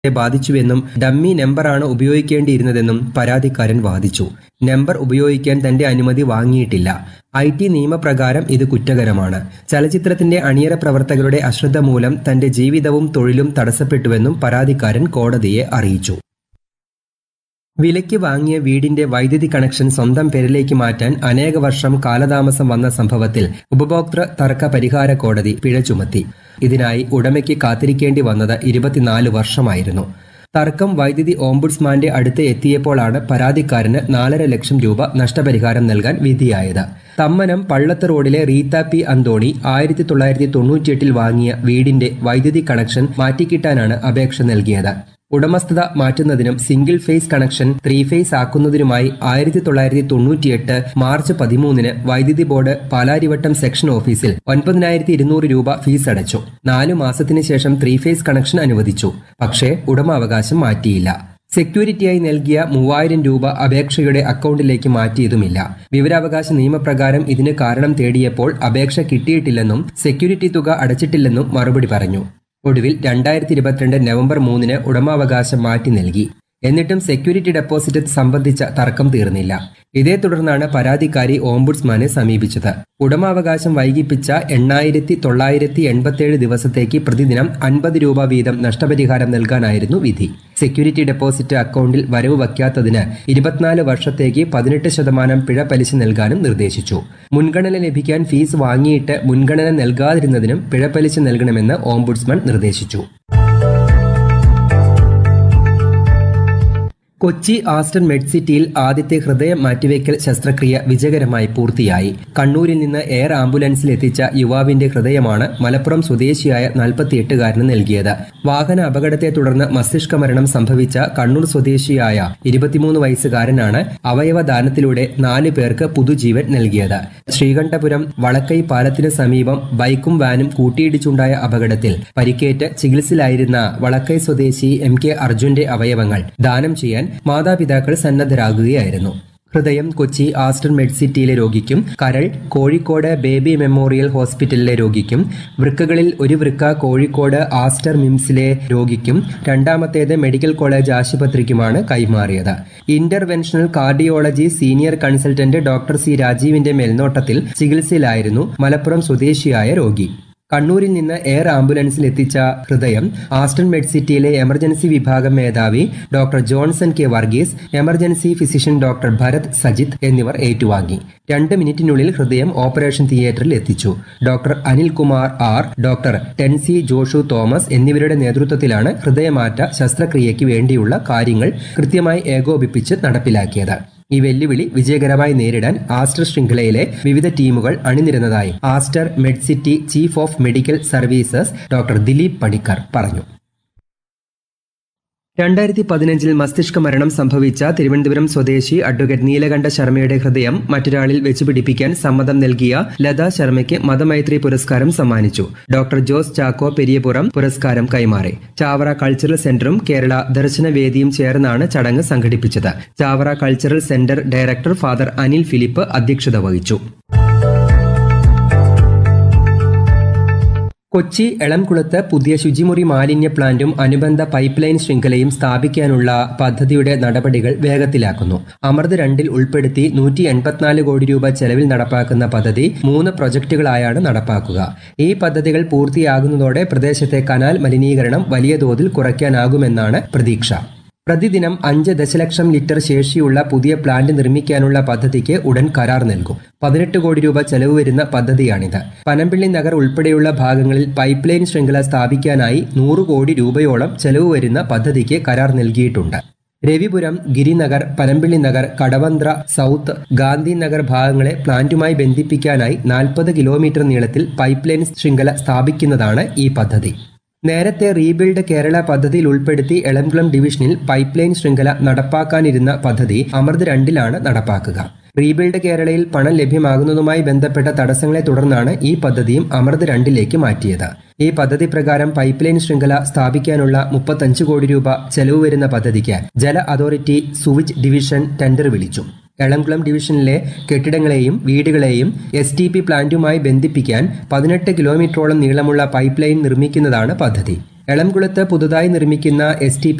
ബാധിച്ചുവെന്നും dummy നമ്പറാണ് ഉപയോഗിക്കേണ്ടിയിരുന്നതെന്നും പരാതിക്കാരൻ വാദിച്ചു നമ്പർ ഉപയോഗിക്കാൻ തന്റെ അനുമതി വാങ്ങിയിട്ടില്ല ഐ ടി നിയമപ്രകാരം ഇത് കുറ്റകരമാണ് ചലച്ചിത്രത്തിന്റെ അണിയറ പ്രവർത്തകരുടെ അശ്രദ്ധ മൂലം തന്റെ ജീവിതവും തൊഴിലും തടസ്സപ്പെട്ടുവെന്നും പരാതിക്കാരൻ കോടതിയെ അറിയിച്ചു വിലയ്ക്ക് വാങ്ങിയ വീടിന്റെ വൈദ്യുതി കണക്ഷൻ സ്വന്തം പേരിലേക്ക് മാറ്റാൻ അനേക വർഷം കാലതാമസം വന്ന സംഭവത്തിൽ ഉപഭോക്തൃ തർക്ക പരിഹാര കോടതി പിഴ ചുമത്തി ഇതിനായി ഉടമയ്ക്ക് കാത്തിരിക്കേണ്ടി വന്നത് ഇരുപത്തിനാല് വർഷമായിരുന്നു തർക്കം വൈദ്യുതി ഓംബുഡ്സ്മാന്റെ അടുത്ത് എത്തിയപ്പോഴാണ് പരാതിക്കാരന് നാലര ലക്ഷം രൂപ നഷ്ടപരിഹാരം നൽകാൻ വിധിയായത് തമ്മനം പള്ളത്ത് റോഡിലെ റീത്ത പി അന്തോണി ആയിരത്തി തൊള്ളായിരത്തി തൊണ്ണൂറ്റിയെട്ടിൽ വാങ്ങിയ വീടിന്റെ വൈദ്യുതി കണക്ഷൻ മാറ്റിക്കിട്ടാനാണ് അപേക്ഷ നൽകിയത് ഉടമസ്ഥത മാറ്റുന്നതിനും single phase connection three phase ആക്കുന്നതിനുമായി ആയിരത്തി തൊള്ളായിരത്തി തൊണ്ണൂറ്റിയെട്ട് മാർച്ച് പതിമൂന്നിന് വൈദ്യുതി ബോർഡ് പാലാരിവട്ടം സെക്ഷൻ ഓഫീസിൽ ഒൻപതിനായിരത്തി ഇരുന്നൂറ് രൂപ ഫീസ് അടച്ചു നാലു മാസത്തിന് ശേഷം ത്രീ ഫേസ് കണക്ഷൻ അനുവദിച്ചു പക്ഷേ ഉടമാവകാശം മാറ്റിയില്ല സെക്യൂരിറ്റിയായി നൽകിയ മൂവായിരം രൂപ അപേക്ഷയുടെ അക്കൗണ്ടിലേക്ക് മാറ്റിയതുമില്ല വിവരാവകാശ നിയമപ്രകാരം ഇതിന് കാരണം തേടിയപ്പോൾ അപേക്ഷ കിട്ടിയിട്ടില്ലെന്നും സെക്യൂരിറ്റി തുക അടച്ചിട്ടില്ലെന്നും മറുപടി പറഞ്ഞു ഒടുവിൽ രണ്ടായിരത്തി ഇരുപത്തിരണ്ട് നവംബർ മൂന്നിന് ഉടമാവകാശം മാറ്റി നൽകി എന്നിട്ടും സെക്യൂരിറ്റി ഡെപ്പോസിറ്റ് സംബന്ധിച്ച തർക്കം തീർന്നില്ല ഇതേ തുടർന്നാണ് പരാതിക്കാരി ഓംബുഡ്സ്മാനെ സമീപിച്ചത് ഉടമാവകാശം വൈകിപ്പിച്ച എണ്ണായിരത്തി തൊള്ളായിരത്തി എൺപത്തിയേഴ് ദിവസത്തേക്ക് പ്രതിദിനം അൻപത് രൂപ വീതം നഷ്ടപരിഹാരം നൽകാനായിരുന്നു വിധി സെക്യൂരിറ്റി ഡെപ്പോസിറ്റ് അക്കൗണ്ടിൽ വരവ് വയ്ക്കാത്തതിന് ഇരുപത്തിനാല് വർഷത്തേക്ക് പതിനെട്ട് ശതമാനം പിഴ പലിശ നൽകാനും നിർദ്ദേശിച്ചു മുൻഗണന ലഭിക്കാൻ ഫീസ് വാങ്ങിയിട്ട് മുൻഗണന നൽകാതിരുന്നതിനും പിഴ പലിശ നൽകണമെന്ന് ഓംബുഡ്സ്മാൻ നിർദ്ദേശിച്ചു കൊച്ചി ആസ്റ്റൺ മെഡ്സിറ്റിയിൽ ആദ്യത്തെ ഹൃദയ മാറ്റിവെക്കൽ ശസ്ത്രക്രിയ വിജയകരമായി പൂർത്തിയായി കണ്ണൂരിൽ നിന്ന് എയർ ആംബുലൻസിൽ എത്തിച്ച യുവാവിന്റെ ഹൃദയമാണ് മലപ്പുറം സ്വദേശിയായ നാൽപ്പത്തിയെട്ടുകാരന് നൽകിയത് വാഹന അപകടത്തെ തുടർന്ന് മസ്തിഷ്ക മരണം സംഭവിച്ച കണ്ണൂർ സ്വദേശിയായ ഇരുപത്തിമൂന്ന് വയസ്സുകാരനാണ് അവയവദാനത്തിലൂടെ നാല് പേർക്ക് പുതുജീവൻ നൽകിയത് ശ്രീകണ്ഠപുരം വളക്കൈ പാലത്തിന് സമീപം ബൈക്കും വാനും കൂട്ടിയിടിച്ചുണ്ടായ അപകടത്തിൽ പരിക്കേറ്റ് ചികിത്സയിലായിരുന്ന വളക്കൈ സ്വദേശി എം കെ അർജുന്റെ അവയവങ്ങൾ ദാനം ചെയ്യാൻ മാതാപിതാക്കൾ സന്നദ്ധരാകുകയായിരുന്നു ഹൃദയം കൊച്ചി ആസ്റ്റൺ മെഡ്സിറ്റിയിലെ രോഗിക്കും കരൾ കോഴിക്കോട് ബേബി മെമ്മോറിയൽ ഹോസ്പിറ്റലിലെ രോഗിക്കും വൃക്കകളിൽ ഒരു വൃക്ക കോഴിക്കോട് ആസ്റ്റർ മിംസിലെ രോഗിക്കും രണ്ടാമത്തേത് മെഡിക്കൽ കോളേജ് ആശുപത്രിക്കുമാണ് കൈമാറിയത് interventional cardiology senior consultant doctor C രാജീവിന്റെ മേൽനോട്ടത്തിൽ ചികിത്സയിലായിരുന്നു മലപ്പുറം സ്വദേശിയായ രോഗി കണ്ണൂരിൽ നിന്ന് എയർ ആംബുലൻസിൽ എത്തിച്ച ഹൃദയം ആസ്റ്റൺ മെഡ്സിറ്റിയിലെ എമർജൻസി വിഭാഗം മേധാവി doctor Johnson K Varghese emergency physician doctor Bharath Sajith എന്നിവർ ഏറ്റുവാങ്ങി രണ്ട് മിനിറ്റിനുള്ളിൽ ഹൃദയം ഓപ്പറേഷൻ തിയേറ്ററിൽ എത്തിച്ചു doctor Anilkumar R doctor Tency Joshu Thomas എന്നിവരുടെ നേതൃത്വത്തിലാണ് ഹൃദയമാറ്റ ശസ്ത്രക്രിയയ്ക്ക് വേണ്ടിയുള്ള കാര്യങ്ങൾ കൃത്യമായി ഏകോപിപ്പിച്ച് നടപ്പിലാക്കിയത് ഈ വെല്ലുവിളി വിജയകരമായി നേരിടാൻ ആസ്റ്റർ ശൃംഖലയിലെ വിവിധ ടീമുകൾ അണിനിരുന്നതായി Aster Medcity chief of medical services doctor Dileep Panicker പറഞ്ഞു രണ്ടായിരത്തി പതിനഞ്ചിൽ മസ്തിഷ്ക മരണം സംഭവിച്ച തിരുവനന്തപുരം സ്വദേശി അഡ്വക്കേറ്റ് നീലകണ്ഠ ശർമ്മയുടെ ഹൃദയം മറ്റൊരാളിൽ വെച്ചുപിടിപ്പിക്കാൻ സമ്മതം നൽകിയ ലതാ ശർമ്മയ്ക്ക് മതമൈത്രി പുരസ്കാരം സമ്മാനിച്ചു ഡോക്ടർ ജോസ് ചാക്കോ പെരിയപുറം പുരസ്കാരം കൈമാറി ചാവറ കൾച്ചറൽ സെന്ററും കേരള ദർശനവേദിയും ചേർന്നാണ് ചടങ്ങ് സംഘടിപ്പിച്ചത് Chavara cultural centre director father Anil Philip അധ്യക്ഷത വഹിച്ചു കൊച്ചി എളംകുളത്ത് പുതിയ ശുചിമുറി മാലിന്യ പ്ലാന്റും അനുബന്ധ പൈപ്പ് ലൈൻ ശൃംഖലയും സ്ഥാപിക്കാനുള്ള പദ്ധതിയുടെ നടപടികൾ വേഗത്തിലാക്കുന്നു അമൃത് രണ്ടിൽ ഉൾപ്പെടുത്തി നൂറ്റി എൺപത്തിനാല് കോടി രൂപ ചെലവിൽ നടപ്പാക്കുന്ന പദ്ധതി മൂന്ന് പ്രൊജക്ടുകളായാണ് നടപ്പാക്കുക ഈ പദ്ധതികൾ പൂർത്തിയാകുന്നതോടെ പ്രദേശത്തെ കനാൽ മലിനീകരണം വലിയ തോതിൽ കുറയ്ക്കാനാകുമെന്നാണ് പ്രതീക്ഷ പ്രതിദിനം അഞ്ച് ദശലക്ഷം ലിറ്റർ ശേഷിയുള്ള പുതിയ പ്ലാന്റ് നിർമ്മിക്കാനുള്ള പദ്ധതിക്ക് ഉടൻ കരാർ നൽകും പതിനെട്ട് കോടി രൂപ ചെലവ് വരുന്ന പദ്ധതിയാണിത് പനമ്പിള്ളി നഗർ ഉൾപ്പെടെയുള്ള ഭാഗങ്ങളിൽ പൈപ്പ് ലൈൻ ശൃംഖല സ്ഥാപിക്കാനായി നൂറ് കോടി രൂപയോളം ചെലവ് വരുന്ന പദ്ധതിക്ക് കരാർ നൽകിയിട്ടുണ്ട് രവിപുരം ഗിരിനഗർ പനമ്പിള്ളി നഗർ കടവന്ത്ര സൗത്ത് ഗാന്ധിനഗർ ഭാഗങ്ങളെ പ്ലാന്റുമായി ബന്ധിപ്പിക്കാനായി നാൽപ്പത് കിലോമീറ്റർ നീളത്തിൽ പൈപ്പ് ലൈൻ ശൃംഖല സ്ഥാപിക്കുന്നതാണ് ഈ പദ്ധതി നേരത്തെ റീബിൽഡ് കേരള പദ്ധതിയിൽ ഉൾപ്പെടുത്തി എളംകുളം ഡിവിഷനിൽ പൈപ്പ് ലൈൻ ശൃംഖല നടപ്പാക്കാനിരുന്ന പദ്ധതി അമൃത് രണ്ടിലാണ് നടപ്പാക്കുക റീബിൽഡ് കേരളയിൽ പണം ലഭ്യമാകുന്നതുമായി ബന്ധപ്പെട്ട തടസ്സങ്ങളെ തുടർന്നാണ് ഈ പദ്ധതിയും അമൃത് രണ്ടിലേക്ക് മാറ്റിയത് ഈ പദ്ധതി പ്രകാരം പൈപ്പ് ലൈൻ ശൃംഖല സ്ഥാപിക്കാനുള്ള മുപ്പത്തഞ്ച് കോടി രൂപ ചെലവ് വരുന്ന പദ്ധതിക്ക് ജല അതോറിറ്റി സുവിച്ച് ഡിവിഷൻ ടെൻഡർ വിളിച്ചു എളംകുളം ഡിവിഷനിലെ കെട്ടിടങ്ങളെയും വീടുകളെയും എസ് ടി പി പ്ലാന്റുമായി ബന്ധിപ്പിക്കാൻ പതിനെട്ട് കിലോമീറ്ററോളം നീളമുള്ള പൈപ്പ് ലൈൻ നിർമ്മിക്കുന്നതാണ് പദ്ധതി എളംകുളത്ത് പുതുതായി നിർമ്മിക്കുന്ന എസ് ടി